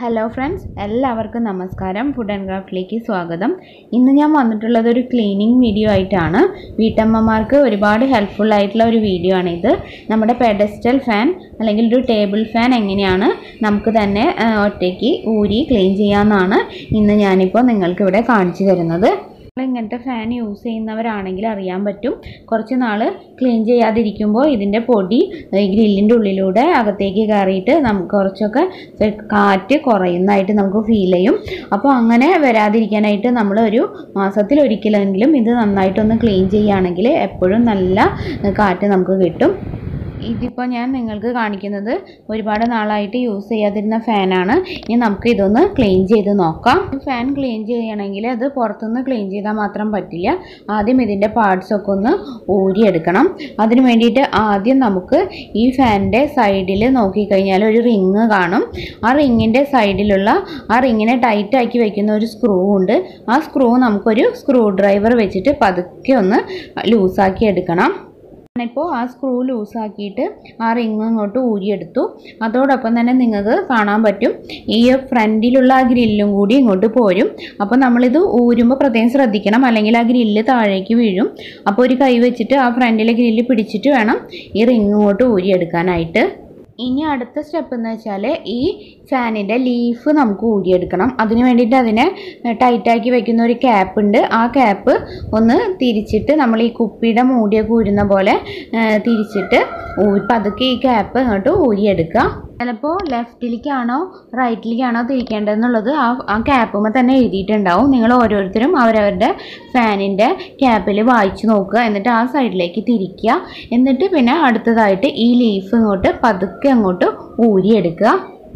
hello friends എല്ലാവർക്കും നമസ്കാരം food and ക്രാഫ്റ്റിലേക്ക് സ്വാഗതം ഇന്ന് ഞാൻ വന്നിട്ടുള്ളത് ഒരു ക്ലീനിങ് വീഡിയോ ആയിട്ടാണ് വീട്ടമ്മമാർക്ക് ഒരുപാട് ഹെൽപ്ഫുൾ ആയിട്ടുള്ള ഒരു വീഡിയോ ആണ് ഇത് നമ്മുടെ പെഡസ്റ്റൽ ഫാൻ അല്ലെങ്കിൽ ഒരു ടേബിൾ ഫാൻ എങ്ങനെയാണ് നമുക്ക് തന്നെ ആ, ഒറ്റയ്ക്ക് ഊരി ക്ലീൻ ചെയ്യാമെന്നാണ് ഇന്ന് ഞാനിപ്പോൾ നിങ്ങൾക്ക് ഇവിടെ കാണിച്ചു തരുന്നത് നിങ്ങൾ ഇങ്ങനത്തെ ഫാൻ യൂസ് ചെയ്യുന്നവരാണെങ്കിൽ അറിയാൻ പറ്റും കുറച്ച് നാൾ ക്ലീൻ ചെയ്യാതിരിക്കുമ്പോൾ ഇതിൻ്റെ പൊടി ഈ ഗ്രില്ലിൻ്റെ ഉള്ളിലൂടെ അകത്തേക്ക് കയറിയിട്ട് നമുക്ക് കുറച്ചൊക്കെ കാറ്റ് കുറയുന്നതായിട്ട് നമുക്ക് ഫീൽ ചെയ്യും അപ്പോൾ അങ്ങനെ വരാതിരിക്കാനായിട്ട് നമ്മൾ ഒരു മാസത്തിൽ ഒരിക്കലെങ്കിലും ഇത് നന്നായിട്ടൊന്ന് ക്ലീൻ ചെയ്യുകയാണെങ്കിൽ എപ്പോഴും നല്ല കാറ്റ് നമുക്ക് കിട്ടും ഇതിപ്പോൾ ഞാൻ നിങ്ങൾക്ക് കാണിക്കുന്നത് ഒരുപാട് നാളായിട്ട് യൂസ് ചെയ്യാതിരുന്ന ഫാനാണ് ഇനി നമുക്ക് ഇതൊന്ന് ക്ലീൻ ചെയ്ത് നോക്കാം ഫാൻ ക്ലീൻ ചെയ്യണമെങ്കിൽ അത് പുറത്തുനിന്ന് ക്ലീൻ ചെയ്താൽ മാത്രം പറ്റില്ല ആദ്യം ഇതിൻ്റെ പാർട്സ് ഒക്കെ ഒന്ന് ഊരിയെടുക്കണം അതിന് വേണ്ടിയിട്ട് ആദ്യം നമുക്ക് ഈ ഫാനിൻ്റെ സൈഡിൽ നോക്കിക്കഴിഞ്ഞാൽ ഒരു റിങ് കാണും ആ റിങ്ങിൻ്റെ സൈഡിലുള്ള ആ റിങ്ങിനെ ടൈറ്റ് ആക്കി വെക്കുന്ന ഒരു സ്ക്രൂ ഉണ്ട് ആ സ്ക്രൂ നമുക്കൊരു സ്ക്രൂ ഡ്രൈവർ വെച്ചിട്ട് പതുക്കെ ഒന്ന് ലൂസാക്കി എടുക്കണം ഞാനിപ്പോൾ ആ സ്ക്രൂ ലൂസാക്കിയിട്ട് ആ റിങ് ഇങ്ങോട്ട് ഊരിയെടുത്തു അതോടൊപ്പം തന്നെ നിങ്ങൾക്ക് കാണാൻ പറ്റും ഈ ഫ്രണ്ടിലുള്ള ആ ഗ്രില്ലും കൂടി ഇങ്ങോട്ട് പോരും അപ്പോൾ നമ്മളിത് ഊരുമ്പോൾ പ്രത്യേകം ശ്രദ്ധിക്കണം അല്ലെങ്കിൽ ആ ഗ്രില്ല് താഴേക്ക് വീഴും അപ്പോൾ ഒരു കൈ വെച്ചിട്ട് ആ ഫ്രണ്ടിലെ ഗ്രില്ല് പിടിച്ചിട്ട് വേണം ഈ റിങ് ഇങ്ങോട്ട് ഊരിയെടുക്കാനായിട്ട് ഇനി അടുത്ത സ്റ്റെപ്പ് എന്ന് വെച്ചാൽ ഈ ഫാനിൻ്റെ ലീഫ് നമുക്ക് ഊരിയെടുക്കണം അതിന് വേണ്ടിയിട്ട് അതിനെ ടൈറ്റാക്കി വെക്കുന്ന ഒരു ക്യാപ്പ് ഉണ്ട് ആ ക്യാപ്പ് ഒന്ന് തിരിച്ചിട്ട് നമ്മൾ ഈ കുപ്പിയുടെ മൂടിയൊക്കെ ഊരുന്ന പോലെ ആ, തിരിച്ചിട്ട് ഊ- പതുക്കെ ഈ ക്യാപ്പ് ഇങ്ങോട്ട് ഊരിയെടുക്കുക ചിലപ്പോൾ ലെഫ്റ്റിലേക്കാണോ റൈറ്റിലേക്കാണോ തിരിക്കേണ്ടതെന്നുള്ളത് ആ ആ ക്യാപ്പുമ്പോൾ തന്നെ എഴുതിയിട്ടുണ്ടാവും നിങ്ങൾ ഓരോരുത്തരും അവരവരുടെ ഫാനിൻ്റെ ക്യാപ്പിൽ വായിച്ചു നോക്കുക എന്നിട്ട് ആ സൈഡിലേക്ക് തിരിക്കുക എന്നിട്ട് പിന്നെ അടുത്തതായിട്ട് ഈ ലീഫ് ഇങ്ങോട്ട് പതുക്കെ അങ്ങോട്ട് ഊരിയെടുക്കുക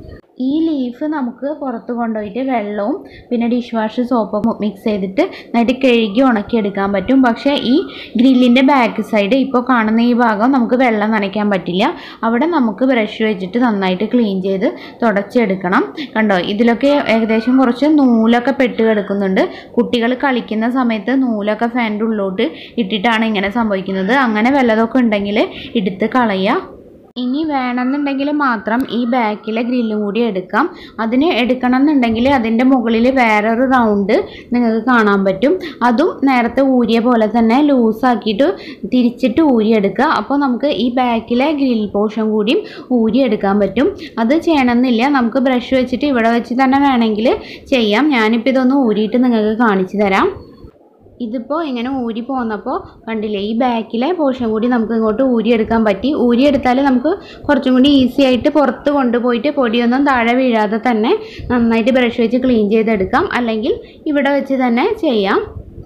ഈ ലീഫ് നമുക്ക് പുറത്ത് കൊണ്ടുപോയിട്ട് വെള്ളവും പിന്നെ ഡിഷ് വാഷ് സോപ്പും മിക്സ് ചെയ്തിട്ട് നന്നായിട്ട് കഴുകി ഉണക്കിയെടുക്കാൻ പറ്റും പക്ഷേ ഈ ഗ്രില്ലിൻ്റെ ബാക്ക് സൈഡ് ഇപ്പോൾ കാണുന്ന ഈ ഭാഗം നമുക്ക് വെള്ളം നനയ്ക്കാൻ പറ്റില്ല അവിടെ നമുക്ക് ബ്രഷ് വെച്ചിട്ട് നന്നായിട്ട് ക്ലീൻ ചെയ്ത് തുടച്ചെടുക്കണം കണ്ടോ ഇതിലൊക്കെ ഏകദേശം കുറച്ച് നൂലൊക്കെ പെട്ട് കിടക്കുന്നുണ്ട് കുട്ടികൾ കളിക്കുന്ന സമയത്ത് നൂലൊക്കെ ഫാനിൻ്റെ ഉള്ളിലോട്ട് ഇട്ടിട്ടാണ് ഇങ്ങനെ സംഭവിക്കുന്നത് അങ്ങനെ വല്ലതൊക്കെ ഉണ്ടെങ്കിൽ എടുത്ത് കളയുക ഇനി വേണമെന്നുണ്ടെങ്കിൽ മാത്രം ഈ ബാക്കിലെ ഗ്രില്ലും കൂടി എടുക്കാം അതിന് എടുക്കണം എന്നുണ്ടെങ്കിൽ അതിൻ്റെ മുകളിൽ വേറൊരു റൗണ്ട് നിങ്ങൾക്ക് കാണാൻ പറ്റും അതും നേരത്തെ ഊരിയ പോലെ തന്നെ ലൂസാക്കിയിട്ട് തിരിച്ചിട്ട് ഊരിയെടുക്കുക അപ്പോൾ നമുക്ക് ഈ ബാക്കിലെ ഗ്രിൽ പോർഷൻ കൂടിയും ഊരിയെടുക്കാൻ പറ്റും അത് ചെയ്യണമെന്നില്ല നമുക്ക് ബ്രഷ് വെച്ചിട്ട് ഇവിടെ വെച്ച് തന്നെ വേണമെങ്കിൽ ചെയ്യാം ഞാനിപ്പോൾ ഇതൊന്ന് ഊരിയിട്ട് നിങ്ങൾക്ക് കാണിച്ചു തരാം ഇതിപ്പോൾ ഇങ്ങനെ ഊരി പോന്നപ്പോൾ കണ്ടില്ലേ ഈ ബാക്കിലെ പോർഷൻ കൂടി നമുക്ക് ഇങ്ങോട്ട് ഊരിയെടുക്കാൻ പറ്റി ഊരിയെടുത്താൽ നമുക്ക് കുറച്ചും കൂടി ഈസി ആയിട്ട് പുറത്ത് കൊണ്ടുപോയിട്ട് പൊടിയൊന്നും താഴെ വീഴാതെ തന്നെ നന്നായിട്ട് ബ്രഷ് വെച്ച് ക്ലീൻ ചെയ്തെടുക്കാം അല്ലെങ്കിൽ ഇവിടെ വെച്ച് തന്നെ ചെയ്യാം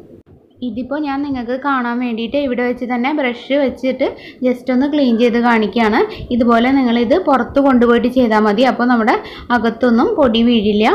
ഇതിപ്പോൾ ഞാൻ നിങ്ങൾക്ക് കാണാൻ വേണ്ടിയിട്ട് ഇവിടെ വെച്ച് തന്നെ ബ്രഷ് വെച്ചിട്ട് ജസ്റ്റ് ഒന്ന് ക്ലീൻ ചെയ്ത് കാണിക്കുകയാണ് ഇതുപോലെ നിങ്ങളിത് പുറത്ത് കൊണ്ടുപോയിട്ട് ചെയ്താൽ മതി അപ്പോൾ നമ്മുടെ അകത്തൊന്നും പൊടി വീഴില്ല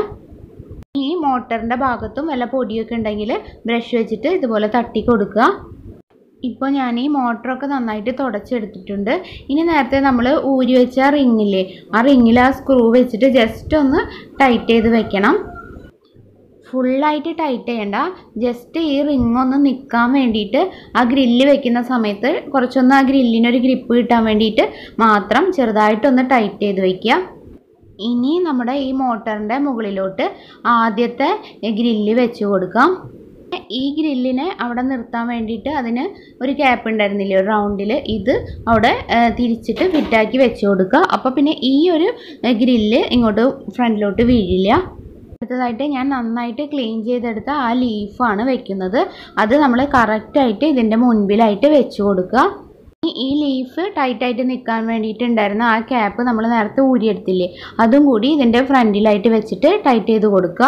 ഈ മോട്ടറിൻ്റെ ഭാഗത്തും വല്ല പൊടിയൊക്കെ ഉണ്ടെങ്കിൽ ബ്രഷ് വെച്ചിട്ട് ഇതുപോലെ തട്ടി കൊടുക്കുക ഇപ്പോൾ ഞാൻ ഈ മോട്ടറൊക്കെ നന്നായിട്ട് തുടച്ചെടുത്തിട്ടുണ്ട് ഇനി നേരത്തെ നമ്മൾ ഊരി വെച്ച ആ റിങ്ങില്ലേ ആ റിങ്ങിൽ ആ സ്ക്രൂ വെച്ചിട്ട് ജസ്റ്റ് ഒന്ന് ടൈറ്റ് ചെയ്ത് വെക്കണം ഫുള്ളായിട്ട് ടൈറ്റ് ചെയ്യണ്ട ജസ്റ്റ് ഈ റിങ് ഒന്ന് നിൽക്കാൻ വേണ്ടിയിട്ട് ആ ഗ്രില്ല് വെക്കുന്ന സമയത്ത് കുറച്ചൊന്ന് ആ ഗ്രില്ലിനൊരു ഗ്രിപ്പ് കിട്ടാൻ വേണ്ടിയിട്ട് മാത്രം ചെറുതായിട്ടൊന്ന് ടൈറ്റ് ചെയ്ത് വയ്ക്കുക ഇനി നമ്മുടെ ഈ മോട്ടറിൻ്റെ മുകളിലോട്ട് ആദ്യത്തെ ഗ്രില്ല് വെച്ച് കൊടുക്കാം ഈ ഗ്രില്ലിനെ അവിടെ നിർത്താൻ വേണ്ടിയിട്ട് അതിന് ഒരു ക്യാപ്പ് ഉണ്ടായിരുന്നില്ലേ ഒരു റൗണ്ടിൽ ഇത് അവിടെ ആ, തിരിച്ചിട്ട് ഫിറ്റാക്കി വെച്ച് കൊടുക്കുക അപ്പോൾ പിന്നെ ഈ ഒരു ഗ്രില്ല് ഇങ്ങോട്ട് ഫ്രണ്ടിലോട്ട് വീഴില്ല അടുത്തതായിട്ട് ഞാൻ നന്നായിട്ട് ക്ലീൻ ചെയ്തെടുത്ത ആ ലീഫാണ് വെക്കുന്നത് അത് നമ്മൾ കറക്റ്റായിട്ട് ഇതിൻ്റെ മുൻപിലായിട്ട് വെച്ച് കൊടുക്കുക ഇനി ഈ ലീഫ് ടൈറ്റായിട്ട് നിൽക്കാൻ വേണ്ടിയിട്ടുണ്ടായിരുന്ന ആ ക്യാപ്പ് നമ്മൾ നേരത്തെ ഊരിയെടുത്തില്ലേ അതും കൂടി ഇതിൻ്റെ ഫ്രണ്ടിലായിട്ട് വെച്ചിട്ട് ടൈറ്റ് ചെയ്ത് കൊടുക്കുക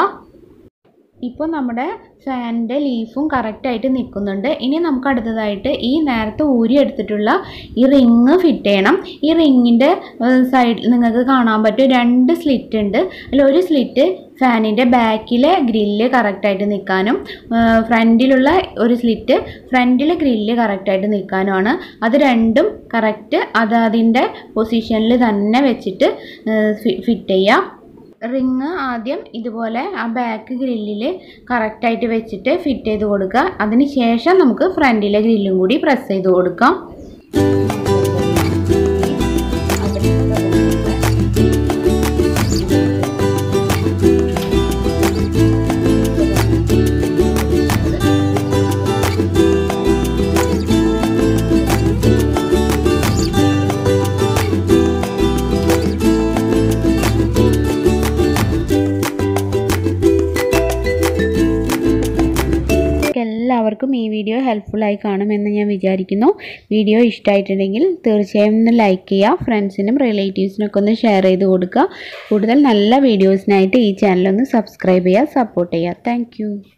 ഇപ്പോൾ നമ്മുടെ ഫാനിൻ്റെ ലീഫും കറക്റ്റായിട്ട് നിൽക്കുന്നുണ്ട് ഇനി നമുക്ക് അടുത്തതായിട്ട് ഈ നേരത്തെ ഊരിയെടുത്തിട്ടുള്ള ഈ റിങ് ഫിറ്റ് ചെയ്യണം ഈ റിങ്ങിൻ്റെ സൈഡിൽ നിങ്ങൾക്ക് കാണാൻ പറ്റും രണ്ട് സ്ലിറ്റ് ഉണ്ട് അതിൽ ഒരു സ്ലിറ്റ് ഫാനിൻ്റെ ബാക്കിലെ ഗ്രില്ല് കറക്റ്റായിട്ട് നിൽക്കാനും ഫ്രണ്ടിലുള്ള ഒരു സ്ലിറ്റ് ഫ്രണ്ടിലെ ഗ്രില്ല് കറക്റ്റായിട്ട് നിൽക്കാനുമാണ് അത് രണ്ടും കറക്റ്റ് അത് അതിൻ്റെ പൊസിഷനിൽ തന്നെ വെച്ചിട്ട് ഫിറ്റ് ചെയ്യാം റിങ് ആദ്യം ഇതുപോലെ ആ ബാക്ക് ഗ്രില്ലിൽ കറക്റ്റായിട്ട് വെച്ചിട്ട് ഫിറ്റ് ചെയ്ത് കൊടുക്കുക അതിന് ശേഷം നമുക്ക് ഫ്രണ്ടിലെ ഗ്രില്ലും കൂടി പ്രസ് ചെയ്ത് കൊടുക്കാം ഹെൽപ്ഫുള്ളായി കാണുമെന്ന് ഞാൻ വിചാരിക്കുന്നു വീഡിയോ ഇഷ്ടമായിട്ടുണ്ടെങ്കിൽ തീർച്ചയായും ഒന്ന് ലൈക്ക് ചെയ്യുക ഫ്രണ്ട്സിനും റിലേറ്റീവ്സിനൊക്കെ ഒന്ന് ഷെയർ ചെയ്ത് കൊടുക്കുക കൂടുതൽ നല്ല വീഡിയോസിനായിട്ട് ഈ ചാനൽ ഒന്ന് സബ്സ്ക്രൈബ് ചെയ്യുക സപ്പോർട്ട് ചെയ്യുക താങ്ക്